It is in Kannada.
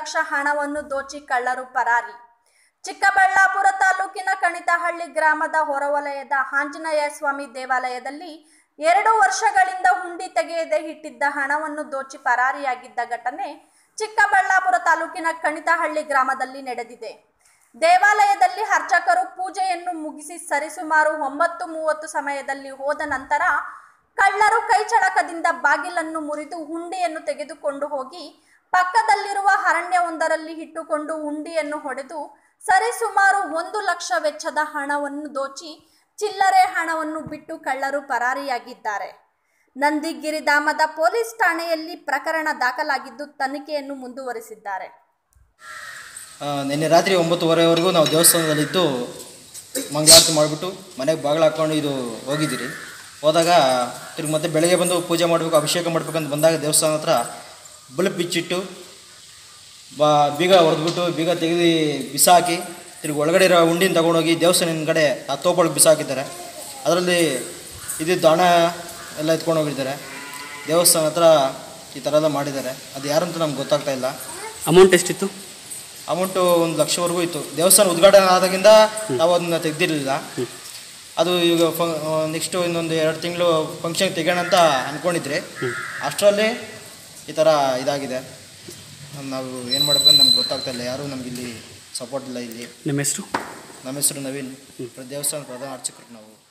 ಲಕ್ಷ ಹಣವನ್ನು ದೋಚಿ ಕಳ್ಳರು ಪರಾರಿ ಚಿಕ್ಕಬಳ್ಳಾಪುರ ತಾಲೂಕಿನ ಕಣಿತಹಳ್ಳಿ ಗ್ರಾಮದ ಹೊರವಲಯದ ಆಂಜನೇಯ ಸ್ವಾಮಿ ದೇವಾಲಯದಲ್ಲಿ ಎರಡು ವರ್ಷಗಳಿಂದ ಹುಂಡಿ ತೆಗೆಯದೆ ಇಟ್ಟಿದ್ದ ಹಣವನ್ನು ದೋಚಿ ಪರಾರಿಯಾಗಿದ್ದ ಘಟನೆ ಚಿಕ್ಕಬಳ್ಳಾಪುರ ತಾಲೂಕಿನ ಕಣಿತಹಳ್ಳಿ ಗ್ರಾಮದಲ್ಲಿ ನಡೆದಿದೆ ದೇವಾಲಯದಲ್ಲಿ ಅರ್ಚಕರು ಪೂಜೆಯನ್ನು ಮುಗಿಸಿ ಸರಿಸುಮಾರು ಒಂಬತ್ತು ಮೂವತ್ತು ಸಮಯದಲ್ಲಿ ಹೋದ ನಂತರ ಕಳ್ಳರು ಕೈಚಳಕದಿಂದ ಬಾಗಿಲನ್ನು ಮುರಿದು ಹುಂಡಿಯನ್ನು ತೆಗೆದುಕೊಂಡು ಹೋಗಿ ಪಕ್ಕದಲ್ಲಿರುವ ಅರಣ್ಯವೊಂದರಲ್ಲಿ ಇಟ್ಟುಕೊಂಡು ಹುಂಡಿಯನ್ನು ಹೊಡೆದು ಸರಿಸುಮಾರು ಒಂದು ಲಕ್ಷ ವೆಚ್ಚದ ಹಣವನ್ನು ದೋಚಿ ಚಿಲ್ಲರೆ ಹಣವನ್ನು ಬಿಟ್ಟು ಕಳ್ಳರು ಪರಾರಿಯಾಗಿದ್ದಾರೆ ನಂದಿಗಿರಿಧಾಮದ ಪೊಲೀಸ್ ಠಾಣೆಯಲ್ಲಿ ಪ್ರಕರಣ ದಾಖಲಾಗಿದ್ದು ತನಿಖೆಯನ್ನು ಮುಂದುವರಿಸಿದ್ದಾರೆ ಆ, ನಿನ್ನೆ ರಾತ್ರಿ ಒಂಬತ್ತುವರೆವರೆಗೂ ನಾವು ದೇವಸ್ಥಾನದಲ್ಲಿದ್ದು ಮಂಗಳಾರತಿ ಮಾಡಿಬಿಟ್ಟು ಮನೆಗೆ ಬಾಗಿಲು ಹಾಕ್ಕೊಂಡು ಇದು ಹೋಗಿದ್ದೀರಿ ಹೋದಾಗ ತಿರ್ಗಿ ಮತ್ತೆ ಬೆಳಗ್ಗೆ ಬಂದು ಪೂಜೆ ಮಾಡಬೇಕು ಅಭಿಷೇಕ ಮಾಡ್ಬೇಕಂತ ಬಂದಾಗ ದೇವಸ್ಥಾನ ಹತ್ರ ಬಲ್ಬ್ ಬಿಚ್ಚಿಟ್ಟು ಬಾ ಬೀಗ ಹೊಡೆದ್ಬಿಟ್ಟು ಬೀಗ ತೆಗೆದು ಬಿಸಾಕಿ ತಿರ್ಗಿ ಒಳಗಡೆ ಇರೋ ಉಂಡಿನ ತಗೊಂಡೋಗಿ ದೇವಸ್ಥಾನ ಹಿಂದ್ಗಡೆ ಆ ತೋಪೊಳಗೆ ಬಿಸಾಕಿದ್ದಾರೆ ಅದರಲ್ಲಿ ಇದಿದ್ದು ಹಣ ಎಲ್ಲ ಎತ್ಕೊಂಡು ಹೋಗಿದ್ದಾರೆ ದೇವಸ್ಥಾನ ಹತ್ರ ಈ ಥರ ಎಲ್ಲ ಮಾಡಿದ್ದಾರೆ ಅದು ಯಾರಂತ ನಮ್ಗೆ ಗೊತ್ತಾಗ್ತಾ ಇಲ್ಲ ಅಮೌಂಟ್ ಎಷ್ಟಿತ್ತು ಅಮೌಂಟು ಒಂದು ಲಕ್ಷವರೆಗೂ ಇತ್ತು ದೇವಸ್ಥಾನ ಉದ್ಘಾಟನೆ ಆದಾಗಿಂದ ನಾವು ಅದನ್ನ ತೆಗ್ದಿರಲಿಲ್ಲ ಅದು ಈಗ ಫ ನೆಕ್ಸ್ಟು ಇನ್ನೊಂದು ಎರಡು ತಿಂಗಳು ಫಂಕ್ಷನ್ ತೆಗೋಣ ಅಂತ ಅಂದ್ಕೊಂಡಿದ್ರಿ ಅಷ್ಟರಲ್ಲಿ ಈ ಥರ ಇದಾಗಿದೆ ನಾವು ಏನು ಮಾಡಬೇಕಂತ ನಮ್ಗೆ ಗೊತ್ತಾಗ್ತಾ ಇಲ್ಲ ಯಾರೂ ನಮ್ಗೆ ಇಲ್ಲಿ ಸಪೋರ್ಟ್ ಇಲ್ಲ ಇಲ್ಲಿ ನಿಮ್ಮ ಹೆಸರು ನಮ್ಮ ಹೆಸರು ನವೀನ್ ದೇವಸ್ಥಾನ ಪ್ರಧಾನ ಅರ್ಚಕರು ನಾವು